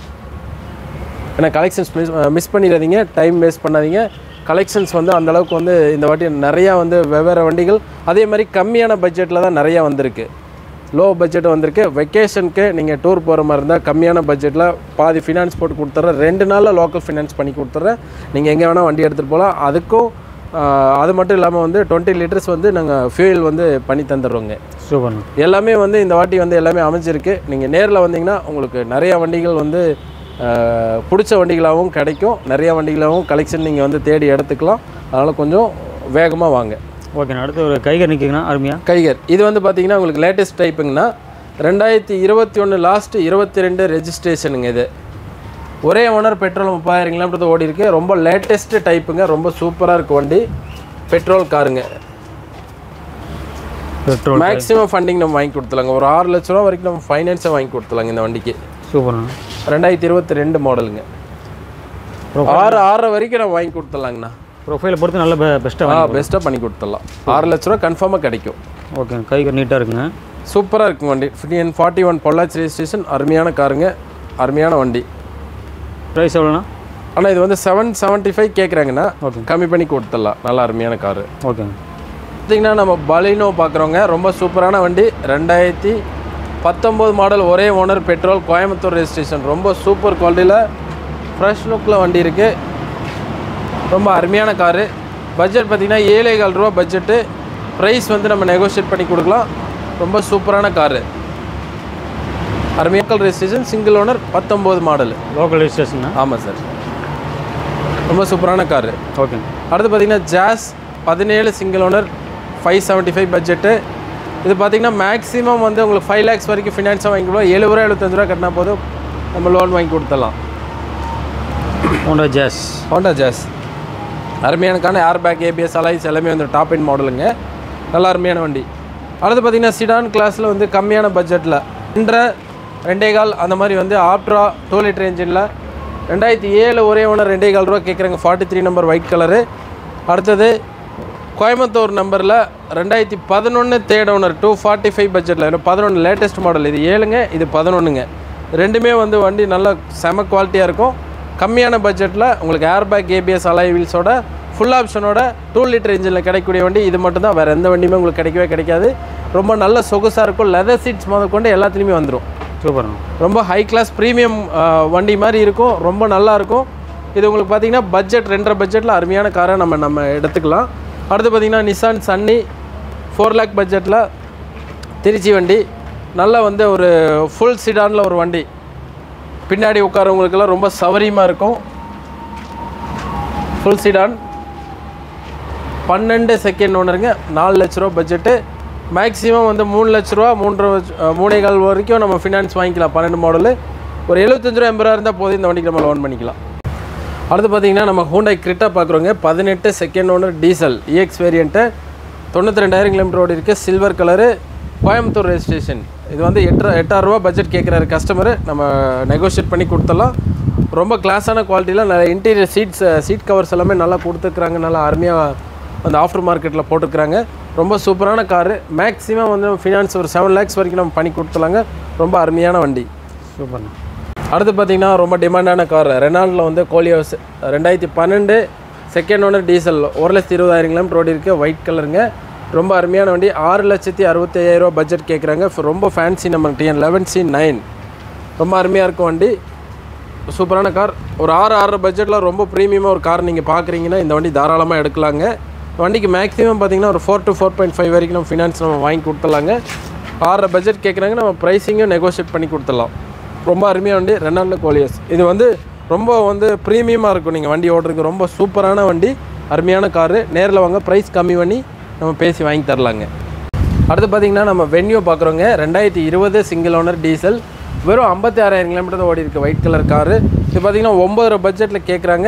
ஏன்னா கலெக்ஷன்ஸ் மிஸ் மிஸ் பண்ணிடாதீங்க டைம் வேஸ்ட் பண்ணாதீங்க கலெக்ஷன்ஸ் வந்து அந்த அளவுக்கு வந்து இந்த வாட்டி நிறையா வந்து வெவ்வேறு வண்டிகள் அதே மாதிரி கம்மியான பட்ஜெட்டில் தான் நிறையா வந்திருக்கு லோ பட்ஜெட் வந்திருக்கு வெக்கேஷனுக்கு நீங்கள் டூர் போகிற மாதிரி இருந்தால் கம்மியான பட்ஜெட்டில் பாதி ஃபினான்ஸ் போட்டு கொடுத்துட்றேன் ரெண்டு நாளில் லோக்கல் ஃபினான்ஸ் பண்ணி கொடுத்துட்றேன் நீங்கள் எங்கே வேணால் வண்டி எடுத்துகிட்டு போகலாம் அதுக்கும் ஆஹ், அது மட்டும் இல்லாமல் வந்து டுவெண்ட்டி லிட்டர்ஸ் வந்து நாங்கள் ஃபியூல் வந்து பண்ணி தந்துடுறோங்க சூப்பருங்க எல்லாமே வந்து இந்த வாட்டி வந்து எல்லாமே அமைஞ்சிருக்கு நீங்கள் நேரில் வந்தீங்கன்னா உங்களுக்கு நிறைய வண்டிகள் வந்து அஹ், பிடிச்ச வண்டிகளாகவும் கிடைக்கும் நிறைய வண்டிகளாகவும் கலெக்ஷன் நீங்கள் வந்து தேடி எடுத்துக்கலாம் அதனால் கொஞ்சம் வேகமாக வாங்க ஓகேண்ணா அடுத்து ஒரு கைகர் நிற்கிங்கண்ணா அருமையாக கைகர் இது வந்து பார்த்தீங்கன்னா உங்களுக்கு லேட்டஸ்ட் டைப்புங்கன்னா ரெண்டாயிரத்தி இருபத்தி ஒன்று லாஸ்ட்டு இருபத்தி ரெண்டு ரெஜிஸ்ட்ரேஷனுங்க இது ஒரே ஓனர் பெட்ரோல் முப்பதாயிரம் கிலோமீட்டர் ஓடி இருக்கு ரொம்ப லேட்டஸ்ட் டைப்புங்க ரொம்ப சூப்பராக இருக்கு வண்டி பெட்ரோல் காருங்க பெட்ரோல் மேக்ஸிமம் ஃபண்டிங் நம்ம வாங்கி கொடுத்துலாங்க ஒரு ஆறு லட்ச ரூபா வரைக்கும் நம்ம ஃபைனான்ஸை வாங்கி கொடுத்துலாங்க இந்த வண்டிக்கு சூப்பர்ண்ணா ரெண்டாயிரத்தி இருபத்தி ரெண்டு மாடலுங்க ஆறு ஆறரை வரைக்கும் நம்ம வாங்கி கொடுத்துடலாங்கண்ணா ப்ரொஃபைலை பொறுத்து நல்ல பெஸ்ட்டாக ஆ பெஸ்ட்டாக பண்ணி கொடுத்துடலாம் ஆறு லட்ச ரூபா கன்ஃபார்மாக கிடைக்கும் ஓகே கைகர் நீட்டாக இருக்குங்க சூப்பராக இருக்கும் வண்டி fifteen forty one Pollachi registration அருமையான காருங்க அருமையான வண்டி ப்ரைஸ் எவ்வளோண்ணா ஆனால் இது வந்து செவன் செவன்ட்டி ஃபைவ் கேட்குறாங்கண்ணா Okay. கம்மி பண்ணி கொடுத்துடலாம் நல்ல அருமையான காரு ஓகேங்க பார்த்தீங்கன்னா நம்ம பலினோ பார்க்குறோங்க ரொம்ப சூப்பரான வண்டி ரெண்டாயிரத்தி பத்தொம்போது மாடல் ஒரே ஓனர் பெட்ரோல் கோயம்புத்தூர் ரெஜிஸ்ட்ரேஷன் ரொம்ப சூப்பர் குவாலிட்டியில் ஃப்ரெஷ் லுக்கில் வண்டி இருக்குது ரொம்ப அருமையான காரு பட்ஜெட் பார்த்தீங்கன்னா ஏழே கால் ரூபா பட்ஜெட்டு ப்ரைஸ் வந்து நம்ம நெகோஷியேட் பண்ணி கொடுக்கலாம் ரொம்ப சூப்பரான காரு அருமையாக்கல் ரெஜிஸ்ட்ரேஷன் சிங்கிள் ஓனர் பத்தொம்போது மாடல் லோக்கல் ரெஜிஸ்ட்ரேஷன்னா ஆமாம் சார் ரொம்ப சூப்பரான காரு ஓகேங்க அடுத்து பார்த்தீங்கன்னா ஜாஸ் பதினேழு single owner five seventy five பட்ஜெட்டு இது பார்த்தீங்கன்னா மேக்ஸிமம் வந்து உங்களுக்கு ஃபைவ் லேக்ஸ் வரைக்கும் ஃபினான்ஸாக வாங்கி கொடுவோம் ஏழு ரூபா எழுபத்தஞ்சு ரூபா கட்டினா போதும் நம்ம லோன் வாங்கி கொடுத்துடலாம் ஹோண்டா ஜாஸ் ஹோண்டா ஜாஸ் அருமையானக்கான ஏர் பேக் ஏபிஎஸ் அலைஸ் எல்லாமே வந்து டாப் எண்ட் மாடலுங்க நல்ல அருமையான வண்டி அடுத்து பார்த்தீங்கன்னா சிடான் கிளாஸில் வந்து கம்மியான பட்ஜெட்டில் ரெண்டரை ரெண்டே கால் அந்த மாதிரி வந்து ஆப்ட்ரா டூ லிட்டர் இன்ஜினில் ரெண்டாயிரத்தி ஏழு ஒரே ஓனர் ரெண்டே கால் ரூபா கேட்குறாங்க forty three number white colour அடுத்தது கோயம்புத்தூர் நம்பரில் ரெண்டாயிரத்தி பதினொன்று third owner two forty five பட்ஜெட்டில் பதினொன்று லேட்டஸ்ட் மாடல் இது ஏழுங்க இது பதினொன்றுங்க ரெண்டுமே வந்து வண்டி நல்ல செம குவாலிட்டியாக இருக்கும் கம்மியான பட்ஜெட்டில் உங்களுக்கு ஏர்பேக் ஏபிஎஸ் அலாய் வீல்ஸோட ஃபுல் ஆப்ஷனோட டூ லிட்டர் இன்ஜினில் கிடைக்கக்கூடிய வண்டி இது மட்டும் தான் வேறு எந்த வண்டியுமே உங்களுக்கு கிடைக்கவே கிடைக்காது ரொம்ப நல்ல சொகுசாக இருக்கும் லெதர் சீட்ஸ் முதல் கொண்டு எல்லாத்துலேயுமே வந்துடும் சூப்பர்ண்ணா ரொம்ப ஹை கிளாஸ் ப்ரீமியம் வண்டி மாதிரி இருக்கும் ரொம்ப நல்லா இருக்கும் இது உங்களுக்கு பார்த்தீங்கன்னா பட்ஜெட் ரெண்டரை பட்ஜெட்டில் அருமையான காரை நம்ம நம்ம எடுத்துக்கலாம் அடுத்து பார்த்தீங்கன்னா நிசான் சன்னி ஃபோர் லேக் பட்ஜெட்டில் திருச்சி வண்டி நல்ல வந்து ஒரு ஃபுல் சிடானில் ஒரு வண்டி பின்னாடி உட்காரவங்களுக்கெல்லாம் ரொம்ப சௌகரியமாக இருக்கும் ஃபுல் சிடான் பன்னெண்டு செகண்ட் ஓனருங்க நாலு லட்ச ரூபா பட்ஜெட்டு மேக்ஸிமம் வந்து மூணு லட்ச ரூபா மூன்றரை வச்சு- அஹ் மூணே கால் வரைக்கும் நம்ம ஃபினான்ஸ் வாங்கிக்கலாம் பன்னெண்டு மாடலு ஒரு எழுபத்தஞ்சு ரூபா எண்பது ரூபா இருந்தால் போதும் இந்த வண்டிக்கு நம்ம லோன் பண்ணிக்கலாம் அடுத்து பார்த்தீங்கன்னா நம்ம ஹூண்டாய் கிரிட்டா பார்க்குறோங்க பதினெட்டு second owner diesel EX variant தொண்ணூற்றி ரெண்டாயிரம் கிலோமீட்டர் ஓடி இருக்குது சில்வர் கலரு கோயம்புத்தூர் ரெஜிஸ்ட்ரேஷன் இது வந்து எட்டு எட்டாயிரரூபா பட்ஜெட் கேட்குறாரு கஸ்டமரு நம்ம நெகோஷியேட் பண்ணி கொடுத்துடலாம் ரொம்ப கிளாஸான குவாலிட்டியில் நல்ல இன்டீரியர் சீட்ஸ் சீட் கவர்ஸ் எல்லாமே நல்லா கொடுத்துருக்குறாங்க நல்லா அருமையாக அந்த ஆஃப்டர் மார்க்கெட்டில் போட்டுருக்குறாங்க ரொம்ப சூப்பரான காரு மேக்ஸிமம் வந்து ஃபினான்ஸ் ஒரு செவன் லேக்ஸ் வரைக்கும் நம்ம பண்ணி கொடுத்துலாங்க ரொம்ப அருமையான வண்டி சூப்பர்ண்ணா அடுத்து பார்த்தீங்கன்னா ரொம்ப டிமாண்டான கார் ரெனால்டில் வந்து கோலியோஸ் ரெண்டாயிரத்தி பன்னெண்டு செகண்ட் ஓனர் டீசல் ஒரு லட்சத்தி இருபதாயிரம் கிலோமீட்டர் ஓடி இருக்குது ஒயிட் கலருங்க ரொம்ப அருமையான வண்டி ஆறு லட்சத்தி அறுபத்தி ஐயாயிரரூபா பட்ஜெட் கேட்குறாங்க ரொம்ப ஃபேன்சி நம்ம டிஎன் லெவன் சி நைன் ரொம்ப அருமையாக இருக்கும் வண்டி சூப்பரான கார் ஒரு ஆறு ஆறு பட்ஜெட்டில் ரொம்ப ப்ரீமியமாக ஒரு கார் நீங்கள் பார்க்குறீங்கன்னா இந்த வண்டி தாராளமாக எடுக்கலாங்க இந்த வண்டிக்கு மேக்ஸிமம் பார்த்தீங்கன்னா ஒரு four to four point five வரைக்கும் நம்ம ஃபினான்ஸ் நம்ம வாங்கி கொடுத்துடலாங்க ஆறரை பட்ஜெட் கேட்குறாங்க நம்ம ப்ரைஸிங்கும் நெகோஷியேட் பண்ணி கொடுத்துடலாம் ரொம்ப அருமையாக வண்டி ரெனால்டு கோலியஸ் இது வந்து ரொம்ப வந்து ப்ரீமியமாக இருக்கும் நீங்கள் வண்டி ஓட்டுறதுக்கு ரொம்ப சூப்பரான வண்டி அருமையான காரு நேரில் வாங்க ப்ரைஸ் கம்மி பண்ணி நம்ம பேசி வாங்கி தரலாங்க அடுத்து பார்த்தீங்கன்னா நம்ம வென்யூ பார்க்குறோங்க ரெண்டாயிரத்தி இருபது சிங்கிள் ஓனர் டீசல் வெறும் ஐம்பத்தி ஆறாயிரம் கிலோமீட்டர் தான் ஓடி இருக்கு ஒயிட் கலர் காரு இது பார்த்தீங்கன்னா ஒம்பது ரூபா பட்ஜெட்டில் கேட்குறாங்க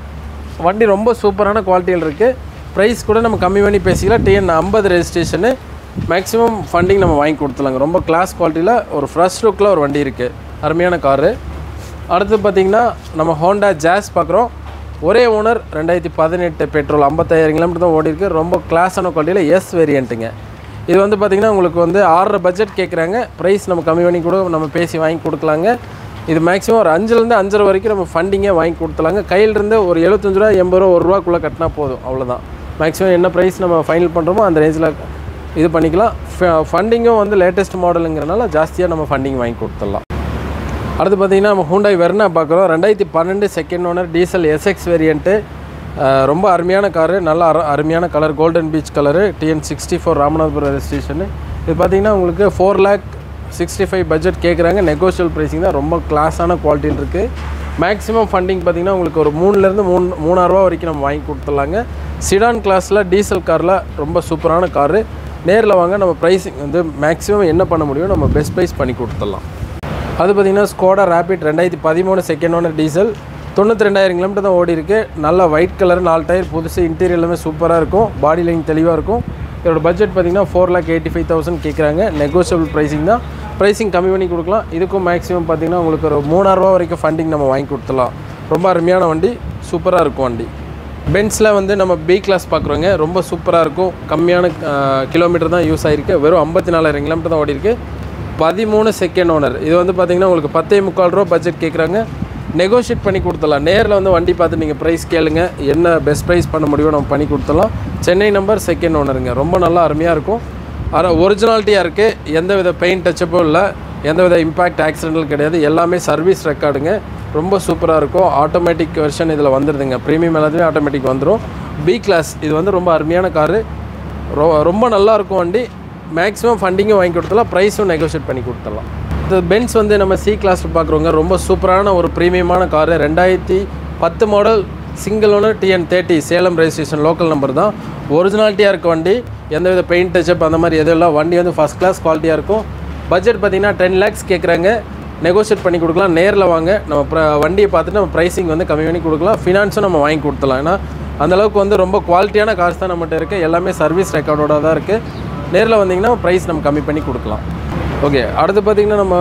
வண்டி ரொம்ப சூப்பரான குவாலிட்டியில் இருக்குது ப்ரைஸ் கூட நம்ம கம்மி பண்ணி பேசிக்கலாம் டிஎன் ஐம்பது ரெஜிஸ்ட்ரேஷனு மேக்ஸிமம் ஃபண்டிங் நம்ம வாங்கி கொடுத்துலாங்க ரொம்ப கிளாஸ் குவாலிட்டியில் ஒரு ஃப்ரெஷ் லுக்கில் ஒரு வண்டி இருக்குது அருமையான காரு அடுத்து பார்த்தீங்கன்னா நம்ம ஹோண்டா ஜாஸ் பார்க்குறோம் ஒரே ஓனர் ரெண்டாயிரத்தி பதினெட்டு பெட்ரோல் ஐம்பத்தாயிரம் கிலோமீட்டர் தான் ஓடி இருக்கு ரொம்ப கிளாஸான குவாலிட்டியில் எஸ் வேரியண்ட்டுங்க இது வந்து பார்த்திங்கன்னா உங்களுக்கு வந்து ஆறரை பட்ஜெட் கேட்குறாங்க ப்ரைஸ் நம்ம கம்மி பண்ணி கூட நம்ம பேசி வாங்கி கொடுக்கலாங்க இது மேக்ஸிமம் ஒரு அஞ்சுலேருந்து அஞ்சரை வரைக்கும் நம்ம ஃபண்டிங்கே வாங்கி கொடுத்துலாங்க கையிலிருந்து ஒரு எழுபத்தஞ்சு ரூபா எண்பது ரூபா ஒரு ரூபாக்குள்ளே கட்டினா போதும் அவ்வளோதான் மேக்ஸிமம் என்ன ப்ரைஸ் நம்ம ஃபைனல் பண்ணுறோமோ அந்த ரேஞ்சில் இது பண்ணிக்கலாம் ஃபண்டிங்கும் வந்து லேட்டஸ்ட் மாடலுங்கிறனால ஜாஸ்தியாக நம்ம ஃபண்டிங் வாங்கி கொடுத்துடலாம் அடுத்து பார்த்தீங்கன்னா நம்ம ஹூண்டாய் வெர்னா பார்க்குறோம் ரெண்டாயிரத்தி பன்னெண்டு second owner diesel SX variant ரொம்ப அருமையான காரு நல்ல அரு அருமையான colour golden beach colour TN sixty four Ramanathapuram registration இது பார்த்தீங்கன்னா உங்களுக்கு four lakh sixty five budget கேட்குறாங்க நெகோஷியல் ப்ரைஸிங் தான் ரொம்ப கிளாஸான குவாலிட்டியில் இருக்குது மேக்ஸிமம் ஃபண்டிங் பார்த்தீங்கன்னா உங்களுக்கு ஒரு மூணுலேருந்து மூணு மூணாயிரரூவா வரைக்கும் நம்ம வாங்கி கொடுத்துடலாங்க சிடான் கிளாஸில் டீசல் காரில் ரொம்ப சூப்பரான காரு நேரில் வாங்க நம்ம ப்ரைஸிங் வந்து மேக்ஸிமம் என்ன பண்ண முடியும் நம்ம பெஸ்ட் ப்ரைஸ் பண்ணி கொடுத்துடலாம் அது பார்த்தீங்கன்னா ஸ்கோடா ரேபிட் ரெண்டாயிரத்தி பதிமூணு செகண்ட் ஓனர் டீசல் தொண்ணூற்றி ரெண்டாயிரம் கிலோமீட்டர் தான் ஓடி இருக்கு நல்ல ஒயிட் கலர் நாலு டயர் புதுசு இன்டீரியர் எல்லாமே சூப்பராக இருக்கும் பாடி லைன் தெளிவாக இருக்கும் இதோட பட்ஜெட் பார்த்தீங்கன்னா four lakh eighty five thousand கேட்குறாங்க நெகோஷியபிள் ப்ரைஸிங் தான் ப்ரைஸிங் கம்மி பண்ணி கொடுக்கலாம் இதுக்கும் மேக்ஸிமம் பார்த்தீங்கன்னா உங்களுக்கு ஒரு மூணாயிரரூவா வரைக்கும் ஃபண்டிங் நம்ம வாங்கி கொடுத்துலாம் ரொம்ப அருமையான வண்டி சூப்பராக இருக்கும் வண்டி பென்ஸில் வந்து நம்ம பி கிளாஸ் பார்க்குறோங்க ரொம்ப சூப்பராக இருக்கும் கம்மியான கிலோமீட்டர் தான் யூஸ் ஆகிருக்கு வெறும் ஐம்பத்தி நாலாயிரம் கிலோமீட்டர் தான் ஓடி இருக்கு பதிமூணு செகண்ட் ஓனர் இது வந்து பார்த்தீங்கன்னா உங்களுக்கு பத்தே முக்கால் ரூபா பட்ஜெட் கேட்குறாங்க நெகோஷியேட் பண்ணி கொடுத்துடலாம் நேரில் வந்து வண்டி பார்த்து நீங்கள் ப்ரைஸ் கேளுங்க என்ன பெஸ்ட் ப்ரைஸ் பண்ண முடியும் நம்ம பண்ணி கொடுத்துடலாம் சென்னை நம்பர் செகண்ட் ஓனருங்க ரொம்ப நல்லா அருமையாக இருக்கும் ஆனால் ஒரிஜினாலிட்டியாக இருக்குது எந்த வித பெயிண்ட் டச்சப்பும் இல்லை எந்த வித இம்பேக்ட் ஆக்சிடென்டல் கிடையாது எல்லாமே சர்வீஸ் ரெக்கார்டுங்க ரொம்ப சூப்பராக இருக்கும் ஆட்டோமேட்டிக் வெர்ஷன் இதில் வந்துடுதுங்க ப்ரீமியம் எல்லாத்துலேயும் ஆட்டோமேட்டிக் வந்துடும் பி கிளாஸ் இது வந்து ரொம்ப அருமையான காரு ரொ ரொம்ப நல்லா இருக்கும் வண்டி மேக்ஸிமம் ஃபண்டிங்கும் வாங்கி கொடுத்துடலாம் ப்ரைஸும் நெகோஷியேட் பண்ணி கொடுத்துடலாம் இந்த பென்ஸ் வந்து நம்ம சி கிளாஸில் பார்க்குறவங்க ரொம்ப சூப்பரான ஒரு ப்ரீமியமான காரு ரெண்டாயிரத்தி பத்து model single owner TN thirty Salem registration local number தான் ஒரிஜினாலிட்டியாக இருக்க வண்டி எந்தவித பெயிண்ட் டச்சப் அந்த மாதிரி எதுவும் இல்லை வண்டி வந்து ஃபஸ்ட் கிளாஸ் குவாலிட்டியாக இருக்கும் பட்ஜெட் பார்த்தீங்கன்னா டென் லேக்ஸ் கேட்குறாங்க நெகோஷியேட் பண்ணி கொடுக்கலாம் நேரில் வாங்க நம்ம ப்ர- வண்டியை பார்த்துட்டு நம்ம ப்ரைஸிங் வந்து கம்மி பண்ணி கொடுக்கலாம் ஃபினான்ஸும் நம்ம வாங்கி கொடுத்துலாம் ஏன்னா அந்தளவுக்கு வந்து ரொம்ப குவாலிட்டியான கார்ஸ் தான் நம்மகிட்ட இருக்குது எல்லாமே சர்வீஸ் ரெக்கார்டோட தான் இருக்குது நேரில் வந்தீங்கன்னா ப்ரைஸ் நம்ம கம்மி பண்ணி கொடுக்கலாம் ஓகே அடுத்து பார்த்தீங்கன்னா நம்ம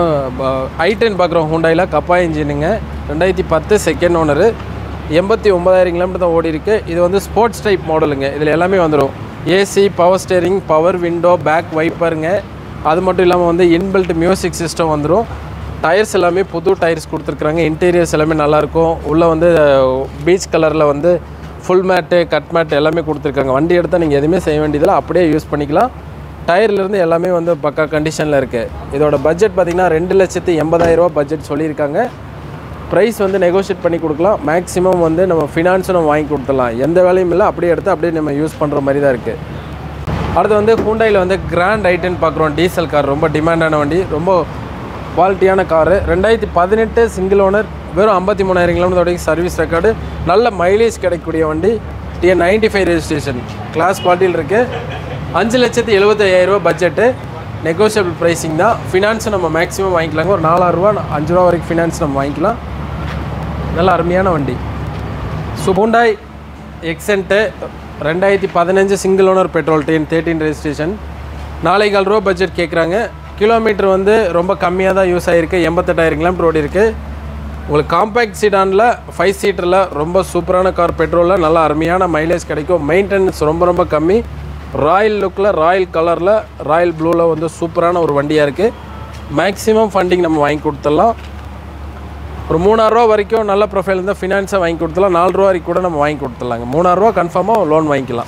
ஐ டென் பார்க்குறோம் ஹூண்டாயில் கப்பா இன்ஜினுங்க ரெண்டாயிரத்தி பத்து செகண்ட் ஓனரு எண்பத்தி ஒன்பதாயிரம் கிலோமீட்டர் தான் ஓடி இருக்கு இது வந்து ஸ்போர்ட்ஸ் டைப் மாடலுங்க இதில் எல்லாமே வந்துடும் AC power steering power window back வைப்பருங்க அது மட்டும் இல்லாமல் வந்து இன்பில்ட் மியூசிக் சிஸ்டம் வந்துடும் டயர்ஸ் எல்லாமே புது டயர்ஸ் கொடுத்துருக்குறாங்க இன்டீரியர்ஸ் எல்லாமே நல்லாயிருக்கும் உள்ளே வந்து பீச் கலரில் வந்து ஃபுல் மேட்டு கட் மேட் எல்லாமே கொடுத்துருக்காங்க வண்டி எடுத்தால் நீங்கள் எதுவுமே செய்ய வேண்டியதில்லை அப்படியே யூஸ் பண்ணிக்கலாம் டயர்லேருந்து எல்லாமே வந்து பக்கா கண்டிஷனில் இருக்குது இதோட பட்ஜெட் பார்த்திங்கன்னா ரெண்டு லட்சத்து எண்பதாயிரரூபா பட்ஜெட் சொல்லியிருக்காங்க ப்ரைஸ் வந்து நெகோஷியேட் பண்ணி கொடுக்கலாம் மேக்ஸிமம் வந்து நம்ம ஃபினான்ஸும் நம்ம வாங்கி கொடுத்துடலாம் எந்த வேலையும் இல்லை அப்படியே எடுத்து அப்படியே நம்ம யூஸ் பண்ணுற மாதிரி தான் இருக்குது அடுத்து வந்து ஹூண்டாயில் வந்து கிராண்ட் ஐட்டன் பார்க்குறோம் டீசல் கார் ரொம்ப டிமாண்டான வண்டி ரொம்ப குவாலிட்டியான காரு ரெண்டாயிரத்தி பதினெட்டு சிங்கிள் ஓனர் வெறும் ஐம்பத்தி மூணாயிரம் கிலோமீட்டர் வரைக்கும் சர்வீஸ் ரெக்கார்டு நல்ல மைலேஜ் கிடைக்கக்கூடிய வண்டி TN ninety five registration class குவாலிட்டியில் இருக்குது அஞ்சு லட்சத்தி எழுபத்தி ஐயாயிரரூபா பட்ஜெட்டு நெகோஷியபிள் ப்ரைஸிங் தான் ஃபினான்ஸை நம்ம மேக்ஸிமம் வாங்கிக்கலாங்க ஒரு நாலாயிரரூவா அஞ்சு ரூபா வரைக்கும் ஃபினான்ஸ் நம்ம வாங்கிக்கலாம் நல்ல அருமையான வண்டி சுபுண்டாய் எக்ஸென்ட்டு ரெண்டாயிரத்தி பதினஞ்சு single owner petrol ten thirteen registration நாளைக்கால் ரூபா பட்ஜெட் கேட்குறாங்க கிலோமீட்டர் வந்து ரொம்ப கம்மியாக தான் யூஸ் ஆகிருக்கு எண்பத்தெட்டாயிரம் கிலோமீட்டர் ஓடி இருக்குது உங்களுக்கு காம்பேக்ட் சீடானில் ஃபைவ் சீட்டரில் ரொம்ப சூப்பரான கார் பெட்ரோலில் நல்ல அருமையான மைலேஜ் கிடைக்கும் மெயின்டெனன்ஸ் ரொம்ப ரொம்ப கம்மி ராயல் லுக்கில் ராயல் கலரில் ராயல் ப்ளூவில் வந்து சூப்பரான ஒரு வண்டியாக இருக்குது மேக்ஸிமம் ஃபண்டிங் நம்ம வாங்கி கொடுத்துடலாம் ஒரு மூணாயிரரூவா வரைக்கும் நல்ல ப்ரொஃபைல் இருந்தால் ஃபினான்ஸாக வாங்கி கொடுத்துலாம் நாலு ரூபா வரைக்கும் கூட நம்ம வாங்கி கொடுத்துடலாங்க மூணாயிரரூவா கன்ஃபார்மாக லோன் வாங்கிக்கலாம்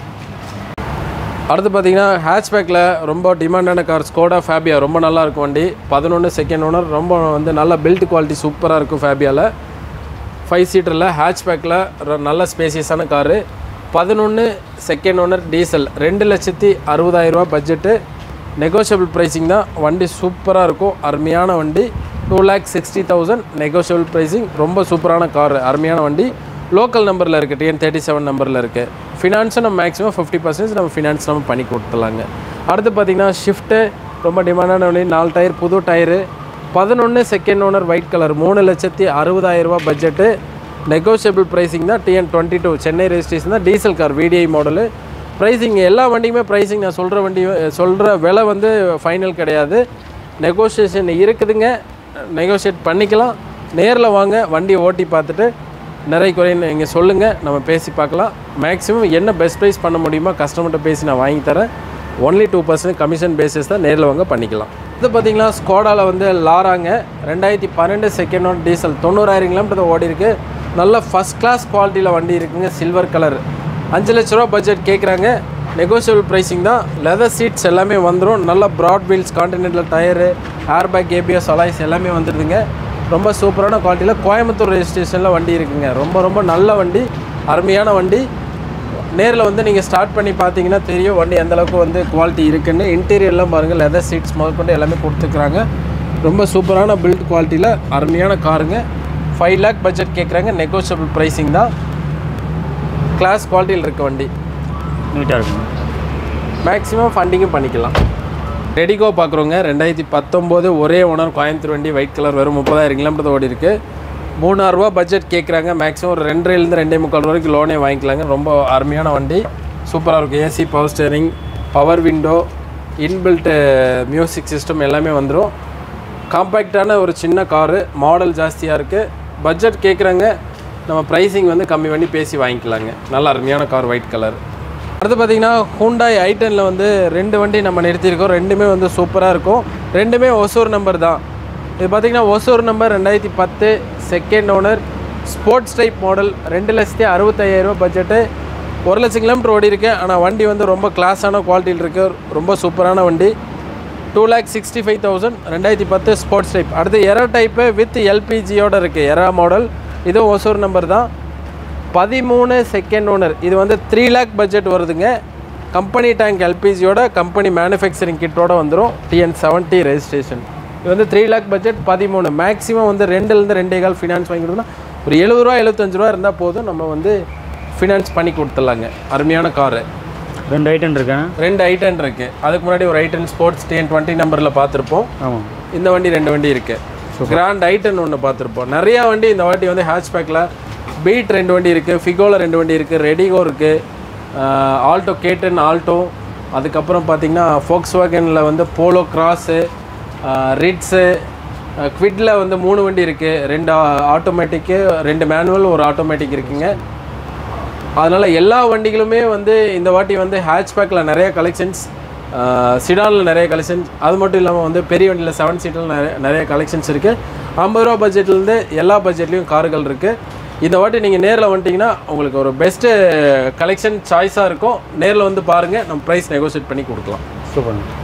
அடுத்து பார்த்தீங்கன்னா ஹேட்ச்பேக்கில் ரொம்ப டிமாண்டான கார் ஸ்கோடா ஃபேபியா ரொம்ப நல்லா இருக்கும் வண்டி பதினொன்று செகண்ட் ஓனர் ரொம்ப வந்து நல்ல பில்ட் குவாலிட்டி சூப்பராக இருக்கும் ஃபேபியாவில் ஃபைவ் சீட்டரில் ஹேட்ச்பேக்கில் நல்ல ஸ்பேசியஸான காரு பதினொன்று செகண்ட் ஓனர் டீசல் ரெண்டு லட்சத்தி அறுபதாயிரரூபா பட்ஜெட்டு நெகோஷியபிள் ப்ரைஸிங் தான் வண்டி சூப்பராக இருக்கும் அருமையான வண்டி two lakh sixty thousand negotiable pricing ரொம்ப சூப்பரான கார் அருமையான வண்டி லோக்கல் நம்பரில் இருக்குது டிஎன் தேர்ட்டி செவன் நம்பரில் இருக்குது ஃபினான்ஸும் நம்ம மேக்ஸிமம் ஃபிஃப்டி பர்சன்டேஜ் நம்ம ஃபினான்ஸ் நம்ம பண்ணி கொடுத்துலாங்க அடுத்து பார்த்திங்கன்னா ஷிஃப்ட்டு ரொம்ப டிமாண்டான வண்டி நாலு டயர் புது டயரு பதினொன்று செகண்ட் ஓனர் ஒயிட் கலர் மூணு லட்சத்தி அறுபதாயிரரூபா பட்ஜெட்டு நெகோஷியபிள் ப்ரைஸிங் தான் TN twenty two Chennai registration தான் diesel car VDI model pricing எல்லா வண்டியுமே ப்ரைஸிங் நான் சொல்கிற வண்டி சொல்கிற விலை வந்து ஃபைனல் கிடையாது நெகோஷியேஷன் இருக்குதுங்க நெகோஷியேட் பண்ணிக்கலாம் நேரில் வாங்க வண்டியை ஓட்டி பார்த்துட்டு நிறைய குறை நீங்கள் சொல்லுங்கள் நம்ம பேசி பார்க்கலாம் மேக்ஸிமம் என்ன பெஸ்ட் ப்ரைஸ் பண்ண முடியுமோ கஸ்டமர்கிட்ட பேசி நான் வாங்கி தரேன் only two percent commission basis தான் நேரில் வாங்க பண்ணிக்கலாம் இது பார்த்தீங்கன்னா ஸ்கோடாவில் வந்து லாராங்க ரெண்டாயிரத்தி பன்னெண்டு செகண்ட் ஒன் டீசல் தொண்ணூறாயிரம் கிலோமீட்டர் ஓடி இருக்கு நல்ல ஃபஸ்ட் கிளாஸ் குவாலிட்டியில் வண்டி இருக்குங்க சில்வர் கலர் அஞ்சு லட்ச ரூபா பட்ஜெட் கேட்குறாங்க நெகோஷியபிள் ப்ரைஸிங் தான் லெதர் சீட்ஸ் எல்லாமே வந்துடும் நல்ல broad wheels Continental tyre airbag ABS alloys எல்லாமே வந்துடுதுங்க ரொம்ப சூப்பரான குவாலிட்டியில் கோயம்புத்தூர் ரெஜிஸ்ட்ரேஷனில் வண்டி இருக்குங்க ரொம்ப ரொம்ப நல்ல வண்டி அருமையான வண்டி நேரில் வந்து நீங்கள் ஸ்டார்ட் பண்ணி பார்த்தீங்கன்னா தெரியும் வண்டி எந்த அளவுக்கு வந்து குவாலிட்டி இருக்குன்னு இன்டீரியர்லாம் பாருங்கள் லெதர் சீட்ஸ் முதல் கொண்டு எல்லாமே கொடுத்துருக்குறாங்க ரொம்ப சூப்பரான பில்ட் குவாலிட்டியில் அருமையான காருங்க ஃபைவ் லேக் பட்ஜெட் கேட்குறாங்க நெகோஷியபிள் ப்ரைஸிங் தான் கிளாஸ் குவாலிட்டியில் இருக்க வண்டி நீட்டாக இருக்குங்க மேக்ஸிமம் ஃபண்டிங்கும் பண்ணிக்கலாம் ரெடிகோ பார்க்குறோங்க ரெண்டாயிரத்தி பத்தொம்போது ஒரே ஓனர் கோயம்புத்தூர் வண்டி ஒயிட் கலர் வெறும் முப்பதாயிரம் கிலோமீட்டர் ஓடி இருக்கு மூணாயிரரூபா பட்ஜெட் கேட்குறாங்க மேக்ஸிமம் ஒரு ரெண்டரைலேருந்து ரெண்டே முக்கால் வரைக்கும் லோனே வாங்கிக்கலாங்க ரொம்ப அருமையான வண்டி சூப்பராக இருக்கும் AC power steering power window inbuilt music system எல்லாமே வந்துடும் காம்பேக்டான ஒரு சின்ன காரு மாடல் ஜாஸ்தியாக இருக்குது பட்ஜெட் கேட்குறாங்க நம்ம ப்ரைஸிங் வந்து கம்மி பண்ணி பேசி வாங்கிக்கலாங்க நல்ல அருமையான கார் ஒயிட் கலர் அடுத்து பார்த்தீங்கன்னா ஹூண்டாய் ஐட்டனில் வந்து ரெண்டு வண்டி நம்ம நிறுத்தியிருக்கோம் ரெண்டுமே வந்து சூப்பராக இருக்கும் ரெண்டுமே ஒசூர் நம்பர் தான் இது பார்த்தீங்கன்னா ஒசூர் நம்பர் ரெண்டாயிரத்தி பத்து second owner sports type model ரெண்டு லட்சத்தி அறுபத்தையாயிரரூபா பட்ஜெட்டு ஒரு லட்சம் கிலோமீட்டர் ஓடி இருக்கு ஆனால் வண்டி வந்து ரொம்ப கிளாஸான குவாலிட்டியில் இருக்குது ரொம்ப சூப்பரான வண்டி two lakh sixty five thousand ரெண்டாயிரத்தி பத்து ஸ்போர்ட்ஸ் டைப் அடுத்து எரா டைப்பு வித் எல்பிஜியோட இருக்குது எரா மாடல் இதுவும் ஒசூர் நம்பர் தான் பதிமூணு செகண்ட் ஓனர் இது வந்து த்ரீ லேக் பட்ஜெட் வருதுங்க கம்பெனி டேங்க் எல்பிஜியோட கம்பெனி மேனுஃபேக்சரிங் கிட்டோட வந்துடும் டிஎன் செவன்ட்டி ரெஜிஸ்ட்ரேஷன் இது வந்து த்ரீ லேக் பட்ஜெட் பதிமூணு மேக்ஸிமம் வந்து ரெண்டுலேருந்து ரெண்டே கால் ஃபினான்ஸ் வாங்கி கொடுத்தோம்னா ஒரு எழுபது ரூபா எழுபத்தஞ்சு ரூபா இருந்தால் போதும் நம்ம வந்து ஃபினான்ஸ் பண்ணி கொடுத்துடலாங்க அருமையான காரு ரெண்டு ஐட்டம் இருக்கேன் ரெண்டு ஐட்டன் இருக்குது அதுக்கு முன்னாடி ஒரு ஐட்டன் ஸ்போர்ட்ஸ் டிஎன் டுவெண்ட்டி நம்பரில் பார்த்துருப்போம் ஆமாம் இந்த வண்டி ரெண்டு வண்டி இருக்கு கிராண்ட் ஐட்டன் ஒன்று பார்த்துருப்போம் நிறையா வண்டி இந்த வாட்டி வந்து ஹேட்ச்பேக்கில் பீட் ரெண்டு வண்டி இருக்குது ஃபிகோவில் ரெண்டு வண்டி இருக்குது ரெடிகோ இருக்குது ஆல்டோ கேட்டன் ஆல்டோ அதுக்கப்புறம் பார்த்தீங்கன்னா ஃபோக்ஸ் வேகனில் வந்து போலோ கிராஸு ரிட்ஸு குவிட்டில் வந்து மூணு வண்டி இருக்குது ரெண்டு ஆட்டோமேட்டிக்கு ரெண்டு மேனுவல் ஒரு ஆட்டோமேட்டிக் இருக்குங்க அதனால் எல்லா வண்டிகளுமே வந்து இந்த வாட்டி வந்து ஹேட்ச்பேக்கில் நிறைய கலெக்ஷன்ஸ் சிடானில் நிறைய கலெக்ஷன்ஸ் அது மட்டும் இல்லாமல் வந்து பெரிய வண்டியில் செவன் சீட்டில் நிறைய நிறைய கலெக்ஷன்ஸ் இருக்குது ஐம்பது ரூபா பட்ஜெட்லேருந்து எல்லா பட்ஜெட்லேயும் கார்கள் இருக்குது இந்த வாட்டி நீங்கள் நேரில் வந்துட்டிங்கன்னா உங்களுக்கு ஒரு பெஸ்ட்டு கலெக்ஷன் சாய்ஸாக இருக்கும் நேரில் வந்து பாருங்கள் நம்ம ப்ரைஸ் நெகோஷியேட் பண்ணி கொடுக்கலாம் சூப்பருங்க